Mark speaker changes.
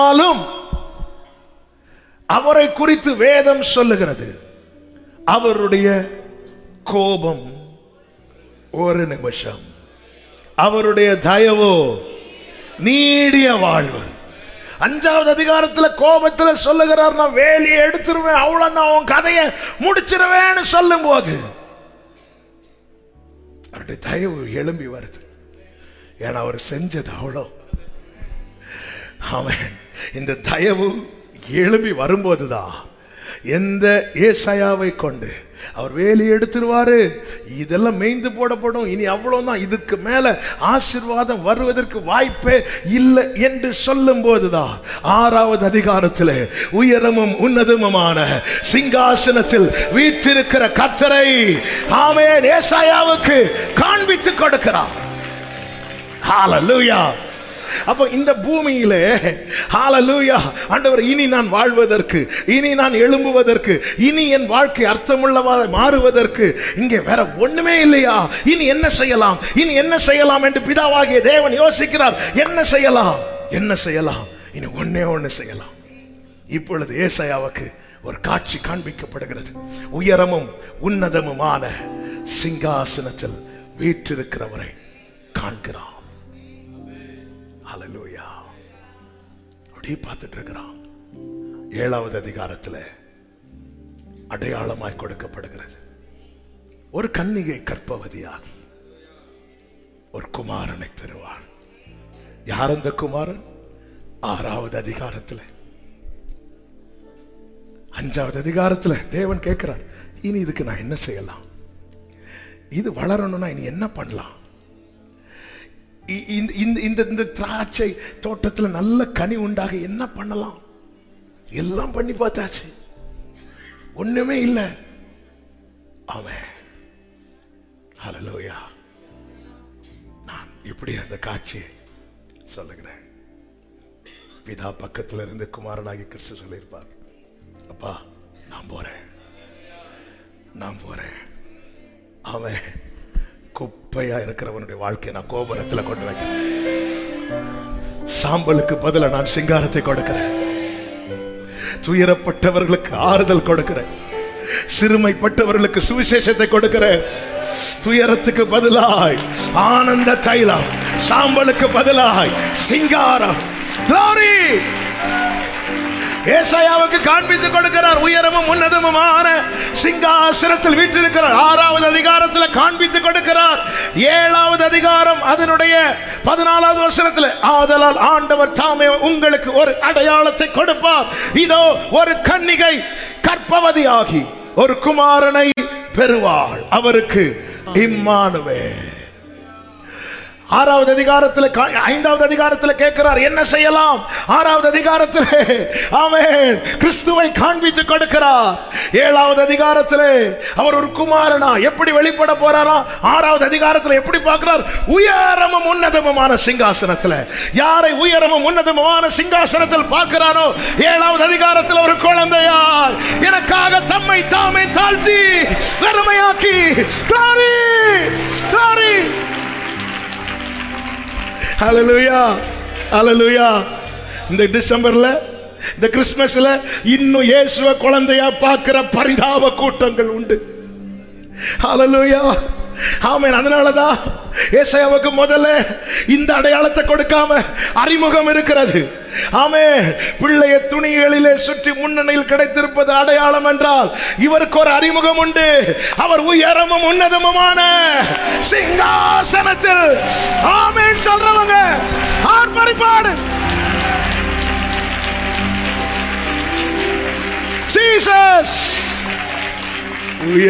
Speaker 1: ஆனாலும் அவரை குறித்து வேதம் சொல்லுகிறது அவருடைய கோபம் ஒரு நிமிஷம் அவருடைய தயவோ நீடிய வாழ்வு அஞ்சாவது அதிகாரத்துல கோபத்துல சொல்லுகிறார் நான் வேலியை எடுத்துருவேன் அவ்வளவு நான் உன் கதையை முடிச்சிருவேன்னு சொல்லும் போது அவருடைய தயவு எழும்பி வருது ஏன்னா அவர் செஞ்சது அவ்வளோ அவன் இந்த தயவு எழும்பி வரும்போதுதான் எந்த ஏசாயாவை கொண்டு அவர் வேலி எடுத்துருவாரு இதெல்லாம் மேய்ந்து போடப்படும் இனி அவ்வளவுதான் இதுக்கு மேல ஆசீர்வாதம் வருவதற்கு வாய்ப்பே இல்லை என்று சொல்லும் போதுதான் ஆறாவது அதிகாரத்தில் உயரமும் உன்னதமுமான சிங்காசனத்தில் வீற்றிருக்கிற கத்தரை ஆமென் ஏசாயாவுக்கு காண்பித்து கொடுக்கிறார் ஹalleluya அப்போ இந்த பூமியிலே ஹalleluya ஆண்டவர் இனி நான் வாழ்வதற்கு இனி நான் எழும்புவதற்கு இனி என் வாழ்க்கை அர்த்தமுள்ளவா மாறுவதற்கு இங்கே வேற ஒண்ணுமே இல்லையா இனி என்ன செய்யலாம் இனி என்ன செய்யலாம் என்று பிதாவாகிய தேவன் யோசிக்கிறார் என்ன செய்யலாம் என்ன செய்யலாம் இனி ஒண்ணே ஒண்ணு செய்யலாம் இப்பொழுது ஏசாயாவுக்கு ஒரு காட்சி காண்பிக்கப்படுகிறது உயரமும் உன்னதமுமான சிங்காசனத்தில் வீற்றிருக்கிறவரை காண்கிறான் ஹalleluya அப்படியே பார்த்துட்டு இருக்கிறான் ஏழாவது அதிகாரத்தில் அடையாளமாய் கொடுக்கப்படுகிறது ஒரு கன்னிகை கற்பவதியாகி ஒரு குமாரனை பெறுவாள் யார் அந்த குமாரன் ஆறாவது அதிகாரத்தில் அஞ்சாவது அதிகாரத்தில் தேவன் கேட்கிறார் இனி இதுக்கு நான் என்ன செய்யலாம் இது வளரணும்னா இனி என்ன பண்ணலாம் இ- இந்த- இந்த இந்த இந்த திராட்சை தோட்டத்தில் நல்ல கனி உண்டாக என்ன பண்ணலாம் எல்லாம் பண்ணி பார்த்தாச்சு ஒண்ணுமே இல்லை அவன் ஹalleluya நான் இப்படி அந்த காட்சியை சொல்லுகிறேன் பிதா பக்கத்துல இருந்து குமாரனாகி கிறிஸ்து சொல்லியிருப்பார் அப்பா நான் போறேன் நான் போறேன் அவன் குப்பையா இருக்கிறவனுடைய வாழ்க்கையை நான் கோபுரத்துல கொண்டு வைக்கிறேன் சாம்பலுக்கு பதிலா நான் சிங்காரத்தை கொடுக்கிறேன் துயரப்பட்டவர்களுக்கு ஆறுதல் கொடுக்கிறேன் சிறுமைப்பட்டவர்களுக்கு சுவிசேஷத்தை கொடுக்கிறேன் துயரத்துக்கு பதிலாய் ஆனந்த தைலம் சாம்பலுக்கு பதிலாய் சிங்காரம் Glory! ஏசாயாவுக்கு காண்பித்து கொடுக்கிறார் உயரமும் உன்னதமுமான சிங்காசனத்தில் வீற்றிருக்கிறார் ஆறாவது அதிகாரத்தில் காண்பித்து கொடுக்கிறார் ஏழாவது அதிகாரம் அதனுடைய பதினாலாவது வசனத்தில் ஆதலால் ஆண்டவர் தாமே உங்களுக்கு ஒரு அடையாளத்தை கொடுப்பார் இதோ ஒரு கன்னிகை கற்பவதியாகி ஒரு குமாரனை பெறுவாள் அவருக்கு இம்மானுவே ஆறாவது அதிகாரத்தில் கா- ஐந்தாவது அதிகாரத்தில் கேட்கிறார் என்ன செய்யலாம் ஆறாவது அதிகாரத்தில் ஆமென் கிறிஸ்துவை காண்பித்து கொடுக்கிறார் ஏழாவது அதிகாரத்தில் அவர் ஒரு குமாரனா எப்படி வெளிப்பட போறாரா ஆறாவது அதிகாரத்தில் எப்படி பார்க்கிறார் உயரமும் உன்னதமுமான சிங்காசனத்தில் யாரை உயரமும் உன்னதமுமான சிங்காசனத்தில் பார்க்கிறாரோ ஏழாவது அதிகாரத்தில் ஒரு குழந்தையார் எனக்காக தம்மை தாமே தாழ்த்தி வெறுமையாக்கி glory, glory. ஹalleluya ஹalleluya இந்த டிசம்பர்ல இந்த கிறிஸ்மஸ்ல இன்னும் இயேசுவ குழந்தையா பார்க்கிற பரிதாப கூட்டங்கள் உண்டு ஹalleluya ஆமென் அதனாலதான் ஏசாயாவுக்கு முதல்ல இந்த அடையாளத்தை கொடுக்காம அறிமுகம் இருக்கிறது ஆமே பிள்ளைய துணிகளிலே சுற்றி முன்னணியில் கிடைத்திருப்பது அடையாளம் என்றால் இவருக்கு ஒரு அறிமுகம் உண்டு அவர் உயரமும் உன்னதமுமான சிங்காசனத்தில் ஆமென் சொல்றவங்க ஆர்ப்பரிப்பாடு ஜீசஸ்